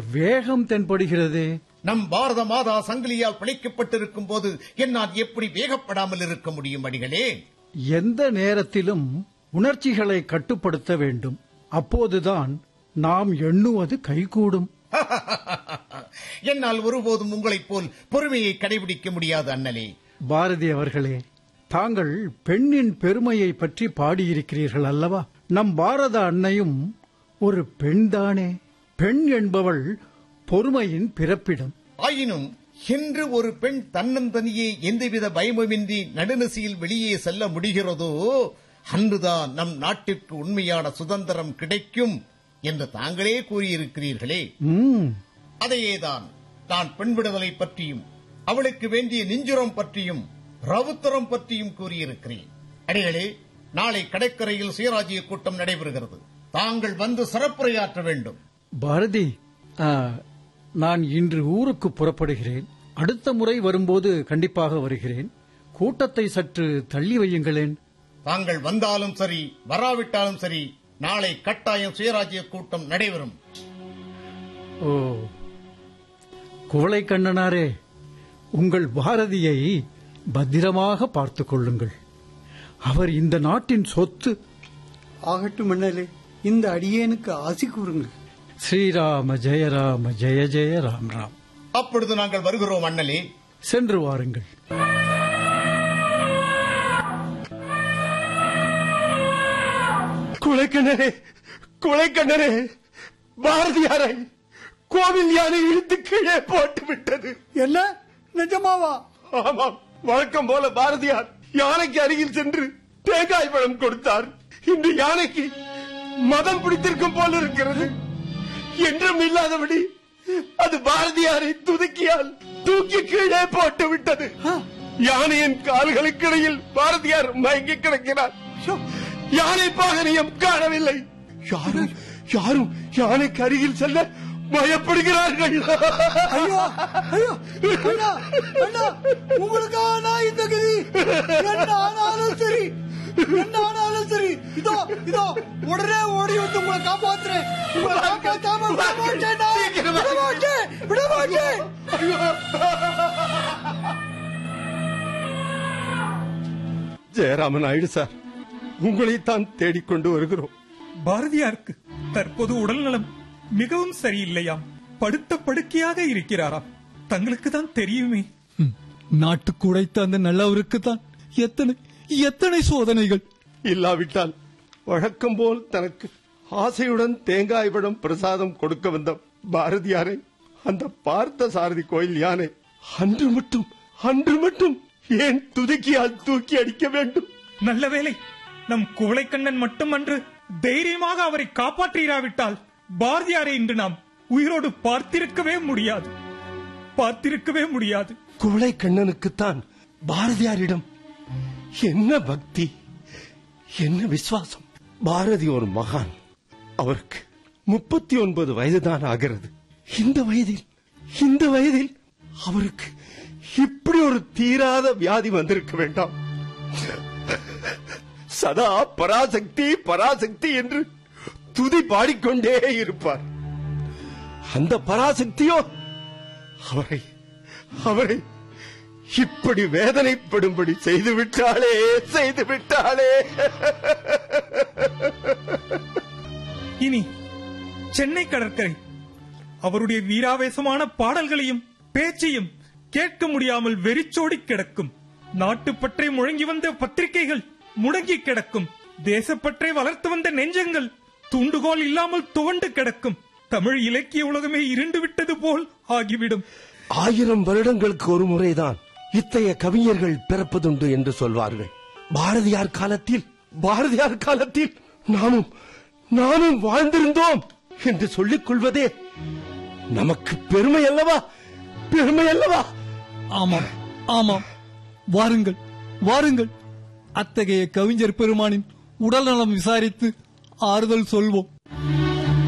வேகம் தென்படுகிறதே நம் பாரத மாதா சங்கிலியால் பிழைக்கப்பட்டிருக்கும் போது என்னால் எப்படி வேகப்படாமல் இருக்க முடியும் அடிகளே எந்த நேரத்திலும் உணர்ச்சிகளை கட்டுப்படுத்த வேண்டும் அப்போதுதான் நாம் எண்ணுவது கைகூடும் என்னால் ஒருபோதும் உங்களைப் போல் பொறுமையை கடைபிடிக்க முடியாது அண்ணலே பாரதி அவர்களே தாங்கள் பெண்ணின் பெருமையை பற்றி பாடியிருக்கிறீர்கள் அல்லவா நம் பாரத அன்னையும் ஒரு பெண்தானே பெண் என்பவள் பொறுமையின் பிறப்பிடம் ஆயினும் என்று ஒரு பெண் தன்னந்தனியே எந்தவித பயமுமின்றி நடுநிசையில் வெளியே செல்ல முடிகிறதோ அன்றுதான் நம் நாட்டிற்கு உண்மையான சுதந்திரம் கிடைக்கும் என்று தாங்களே கூறியிருக்கிறீர்களே ம், அதையேதான் நான் பெண் விடுதலை பற்றியும் அவளுக்கு வேண்டிய நெஞ்சுரம் பற்றியும் ரவுத்தரம் பற்றியும் கூறியிருக்கிறேன் அடிகளே நாளை கடற்கரையில் சுயராஜ்ய கூட்டம் நடைபெறுகிறது தாங்கள் வந்து சிறப்புரையாற்ற வேண்டும் பாரதி ஆ, நான் இன்று ஊருக்கு புறப்படுகிறேன் அடுத்த முறை வரும்போது கண்டிப்பாக வருகிறேன் கூட்டத்தை சற்று தள்ளி வையுங்களேன் தாங்கள் வந்தாலும் சரி வராவிட்டாலும் சரி நாளை கட்டாயம் சுயராஜ்ய கூட்டம் நடைபெறும் ஓ குவளை கண்ணனாரே உங்கள் பாரதியை பத்திரமாக பார்த்துக் கொள்ளுங்கள் அவர் இந்த நாட்டின் சொத்து ஆகட்டும் அண்ணலே இந்த அடியேனுக்கு ஆசி கூறுங்கள் ஸ்ரீராம ஜெயராம ஜெய ஜெய ராம் ராம் அப்பொழுது நாங்கள் வருகிறோம் அண்ணலே சென்று வாருங்கள் குலைக்கண்ணரே குலைக்கண்ணரே பாரதியாரை கோவில் யானை இழுத்து கீழே போட்டு விட்டது என்ன நிஜமாவா ஆமாம் வழக்கம் போல பாரதியார் யானைக்கு அருகில் சென்று தேங்காய் பழம் கொடுத்தார் இன்று யானைக்கு மதம் பிடித்திருக்கும் போல இருக்கிறது என்றும் இல்லாதபடி அது பாரதியாரை துதுக்கியால் தூக்கி கீழே போட்டு விட்டது யானையின் கால்களுக்கிடையில் பாரதியார் மயங்கி கிடக்கிறார் யானை பாகனியம் காணவில்லை யாரும் யாரும் யானைக்கு அருகில் செல்ல பயப்படுகிறார்கள் ஐயோ ஐயோ அண்ணா அண்ணா உங்களுக்காக நான் இந்த கதி என்ன ஆனாலும் சரி என்ன ஆனாலும் சரி இதோ இதோ உடனே ஓடி வந்து உங்களை காப்பாத்துறேன் உங்களை காப்பாத்தாம விட மாட்டேன் நான். விட மாட்டேன் விட மாட்டேன் ஜெயராமன் நாயுடு சார் உங்களைத்தான் தேடிக்கொண்டு வருகிறோம் பாரதியாருக்கு தற்போது உடல்நலம் மிகவும் சரியில்லையாம் படுத்த படுக்கையாக இருக்கிறாராம் தங்களுக்கு தான் தெரியுமே நாட்டுக்கு உழைத்த அந்த நல்லவருக்கு தான் எத்தனை எத்தனை சோதனைகள் இல்லாவிட்டால் வழக்கம் போல் தனக்கு ஆசையுடன் தேங்காய் பழம் பிரசாதம் கொடுக்க வந்த பாரதியாரை அந்த பார்த்த சாரதி கோயில் யானை அன்று மட்டும் அன்று மட்டும் ஏன் துதுக்கியால் தூக்கி அடிக்க வேண்டும் நல்ல வேளை நம் குவளைக்கண்ணன் மட்டுமன்று தைரியமாக அவரை காப்பாற்றிராவிட்டால் பாரதியாரை இன்று நாம் உயிரோடு பார்த்திருக்கவே முடியாது பார்த்திருக்கவே முடியாது குவளை கண்ணனுக்குத்தான் பாரதியாரிடம் என்ன பக்தி என்ன விசுவாசம் பாரதி ஒரு மகான் அவருக்கு முப்பத்தி ஒன்பது வயதுதான் ஆகிறது இந்த வயதில் இந்த வயதில் அவருக்கு இப்படி ஒரு தீராத வியாதி வந்திருக்க வேண்டாம் சதா பராசக்தி பராசக்தி என்று துதி பாடிக்கொண்டே இருப்பார் அந்த பராசக்தியோ அவரை அவரை இப்படி வேதனைப்படும்படி செய்து விட்டாளே செய்து விட்டாளே இனி சென்னை கடற்கரை அவருடைய வீராவேசமான பாடல்களையும் பேச்சையும் கேட்க முடியாமல் வெறிச்சோடி கிடக்கும் நாட்டுப்பற்றை முழங்கி வந்த பத்திரிகைகள் முடங்கி கிடக்கும் தேசப்பற்றை வளர்த்து வந்த நெஞ்சங்கள் தூண்டுகோல் இல்லாமல் துவண்டு கிடக்கும் தமிழ் இலக்கிய உலகமே இருண்டு விட்டது போல் ஆகிவிடும் ஆயிரம் வருடங்களுக்கு ஒரு முறைதான் இத்தகைய கவிஞர்கள் பிறப்பதுண்டு என்று சொல்வார்கள் பாரதியார் காலத்தில் பாரதியார் காலத்தில் நாமும் நாமும் வாழ்ந்திருந்தோம் என்று சொல்லிக் கொள்வதே நமக்கு பெருமை அல்லவா பெருமை அல்லவா ஆமாம் ஆமாம் வாருங்கள் வாருங்கள் அத்தகைய கவிஞர் பெருமானின் உடல்நலம் விசாரித்து ஆறுதல் சொல்வோம்